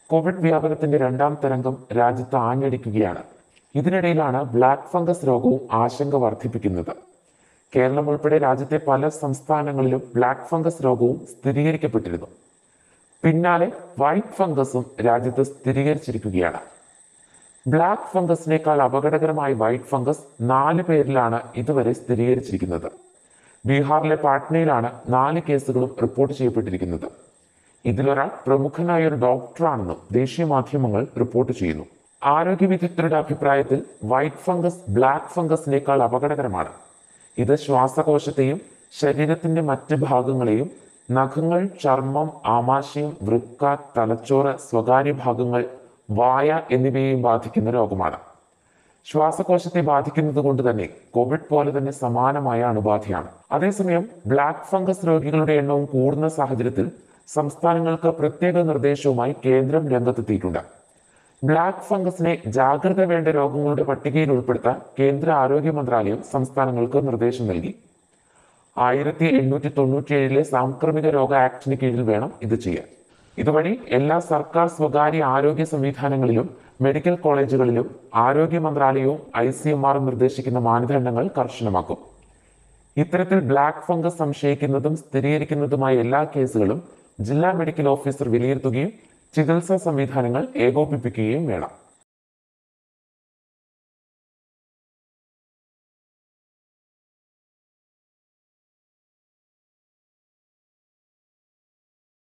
Covid വ്യാപനത്തിന്റെ രണ്ടാം തരംഗം രാജ്യത്ത് ആഞ്ഞടിക്കുകയാണ് ഇതിനിടയിലാണ് ബ്ലാക്ക് ഫംഗസ് രോഗവും ആശങ്ക വർദ്ധിപ്പിക്കുന്നത് കേരളം ഉൾപ്പെടെ രാജ്യത്തെ പല സംസ്ഥാനങ്ങളിലും ബ്ലാക്ക് ഫംഗസ് രോഗവും സ്ഥിരീകരിക്കപ്പെട്ടിരുന്നു പിന്നാലെ വൈറ്റ് ഫംഗസും രാജ്യത്ത് സ്ഥിരീകരിച്ചിരിക്കുകയാണ് ബ്ലാക്ക് ഫംഗസിനേക്കാൾ അപകടകരമായ വൈറ്റ് ഫംഗസ് നാല് പേരിലാണ് ഇതുവരെ സ്ഥിരീകരിച്ചിരിക്കുന്നത് ബീഹാറിലെ പാട്നയിലാണ് നാല് കേസുകളും റിപ്പോർട്ട് ചെയ്യപ്പെട്ടിരിക്കുന്നത് ഇതിലൊരാൾ പ്രമുഖനായ ഒരു ഡോക്ടറാണെന്നും ദേശീയ മാധ്യമങ്ങൾ റിപ്പോർട്ട് ചെയ്യുന്നു ആരോഗ്യ വിദഗ്ധരുടെ അഭിപ്രായത്തിൽ വൈറ്റ് ഫംഗസ് ബ്ലാക്ക് ഫംഗസിനേക്കാൾ അപകടകരമാണ് ഇത് ശ്വാസകോശത്തെയും ശരീരത്തിന്റെ മറ്റ് ഭാഗങ്ങളെയും നഖങ്ങൾ ചർമ്മം ആമാശയം വൃക്ക തലച്ചോറ് സ്വകാര്യ ഭാഗങ്ങൾ വായ എന്നിവയെയും ബാധിക്കുന്ന രോഗമാണ് ശ്വാസകോശത്തെ ബാധിക്കുന്നത് കൊണ്ട് തന്നെ കോവിഡ് പോലെ തന്നെ സമാനമായ അണുബാധയാണ് അതേസമയം ബ്ലാക്ക് ഫംഗസ് രോഗികളുടെ എണ്ണവും കൂടുന്ന സാഹചര്യത്തിൽ സംസ്ഥാനങ്ങൾക്ക് പ്രത്യേക നിർദ്ദേശവുമായി കേന്ദ്രം രംഗത്തെത്തിയിട്ടുണ്ട് ബ്ലാക്ക് ഫംഗസിനെ ജാഗ്രത വേണ്ട രോഗങ്ങളുടെ പട്ടികയിൽ ഉൾപ്പെടുത്താൻ കേന്ദ്ര ആരോഗ്യ മന്ത്രാലയം സംസ്ഥാനങ്ങൾക്ക് നിർദ്ദേശം നൽകി ആയിരത്തി എണ്ണൂറ്റി തൊണ്ണൂറ്റി ഏഴിലെ സാംക്രമിക രോഗ ആക്ടിന് കീഴിൽ വേണം ഇത് ചെയ്യാൻ ഇതുവഴി എല്ലാ സർക്കാർ സ്വകാര്യ ആരോഗ്യ സംവിധാനങ്ങളിലും മെഡിക്കൽ കോളേജുകളിലും ആരോഗ്യ മന്ത്രാലയവും ഐ സി എം ആറും നിർദ്ദേശിക്കുന്ന മാനദണ്ഡങ്ങൾ കർശനമാക്കും ഇത്തരത്തിൽ ബ്ലാക്ക് ഫംഗസ് സംശയിക്കുന്നതും സ്ഥിരീകരിക്കുന്നതുമായ എല്ലാ കേസുകളും ജില്ലാ മെഡിക്കൽ ഓഫീസർ വിലയിരുത്തുകയും ചികിത്സാ സംവിധാനങ്ങൾ ഏകോപിപ്പിക്കുകയും വേണം